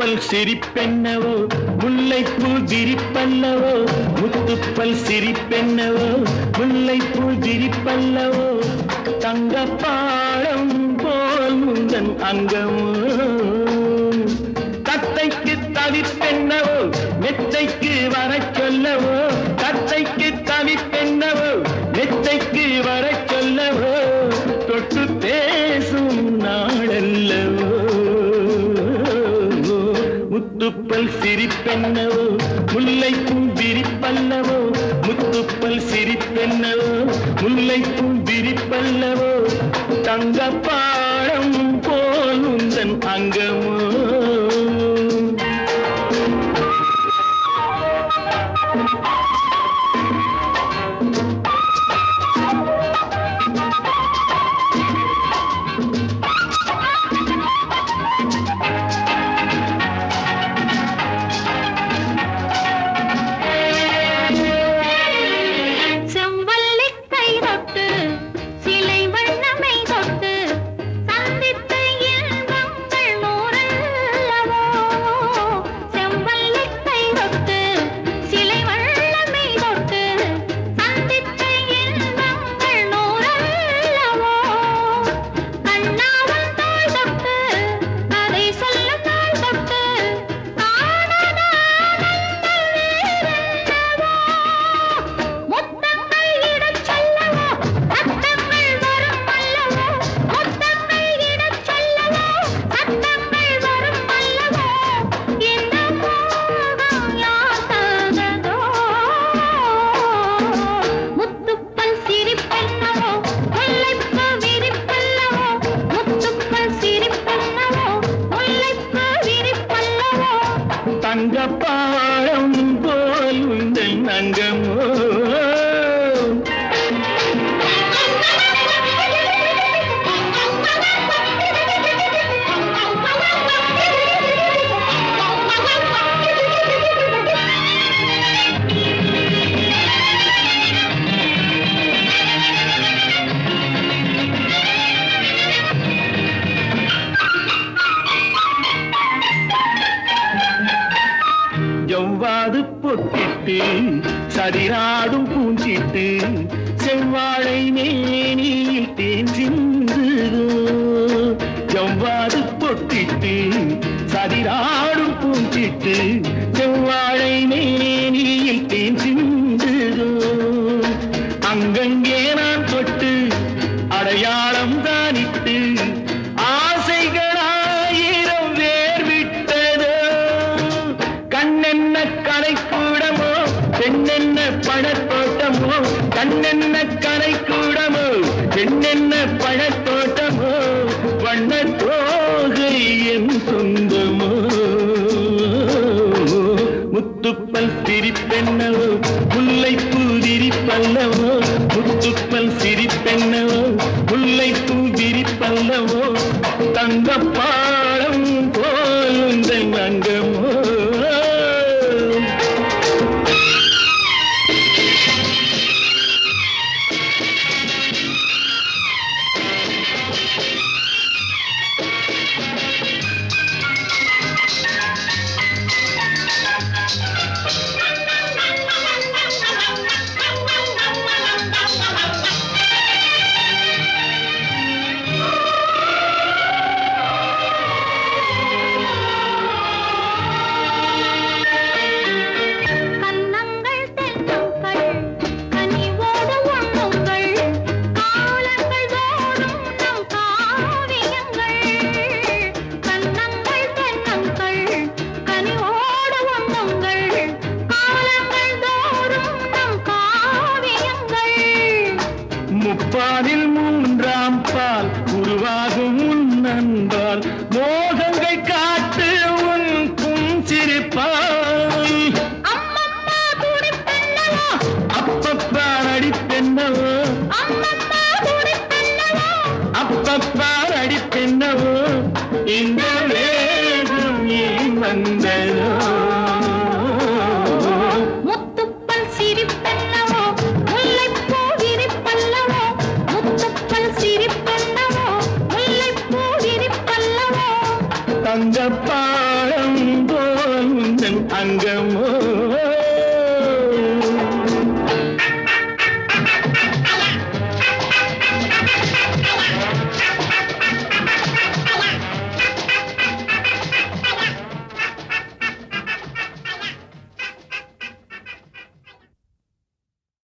முத்துப்பல் சிரிப்பென்னவோ முல்லைப்பூ விரிப்பல்லவோ முத்துப்பல் சிரிப்பென்னவோ முல்லைப்பூ விரிப்பல்லவோ தங்கப்பாடம் போல் முந்தன் அங்கமோ தத்தைக்கு தவிப்பென்னவோ மெத்தைக்கு வரச் சொல்லவோ தத்தைக்கு தவிப்பென்னவோ மெத்தைக்கு வரச் சொல்லவோ தொட்டு பேசும் நாளல்லவோ முத்துப்பல் சிரிப்பென்னவோ முல்லைக்கும் விரிப்பல்லவோ முத்துப்பல் சிரிப்பென்னவோ முல்லைக்கும் விரிப்பல்லவோ தங்கப்பாடம் போல் உந்தன் அங்கமோ செவ்வல்லிக் கை தொட்டு சிலை வண்ணமை தொட்டு சந்தித்த இன்பங்கள் நூறல்லவோ செவ்வல்லிக் கை தொட்டு சிலை வண்ணமை தொட்டு சந்தித்த இன்பங்கள் நூறல்லவோ கண்ணாவன் தாய் தொட்டு அதை சொல்ல தாய் தொட்டு முத்தங்கள் இடச் சொல்லவோ சத்தங்கள் வரும் அல்லவோ முத்தங்கள் இடச் சொல்லவோ சத்தங்கள் வரும் அல்லவோ இந்த மோகம் யார் தந்ததோ முத்துப்பல் சிரிப்பென்னவோ முல்லைப்பூ விரிப்பல்லவோ முத்துப்பல் சிரிப்பென்னவோ முல்லைப்பூ விரிப்பல்லவோ தங்கப்பாடம் போல் உந்தன் அங்கமோ ஜவ்வாது பொட்டிட்டு சதிராடும் பூஞ்சிட்டு செவ்வாழை மேனியில் தேன் சிந்துதோ ஜவ்வாது பொட்டிட்டு சதிராடும் பூஞ்சிட்டு செவ்வாழை மேனியில் தேன் சிந்துதோ அங்கங்கே நான் தொட்டு அடையாளம் தானிட்டு ஆசைகளாயிரம் வேர் விட்டதோ கண்ணென்ன கலைக்கூடமோ பெண்ணென்ன பழத்தோட்டமோ கண்ணென்ன கலைக்கூடமோ பெண்ணென்ன பழத்தோட்டமோ வண்ண தோகை என் சொந்தமோ முத்துப்பல் சிரிப்பென்னவோ முல்லை பூதிரிப்பல்லவோ முத்துப்பல் சிரிப்பென்னவோ முல்லை பூதிரிப்பல்லவோ தங்கப்பாடம் போல் உந்தன் அங்கமோ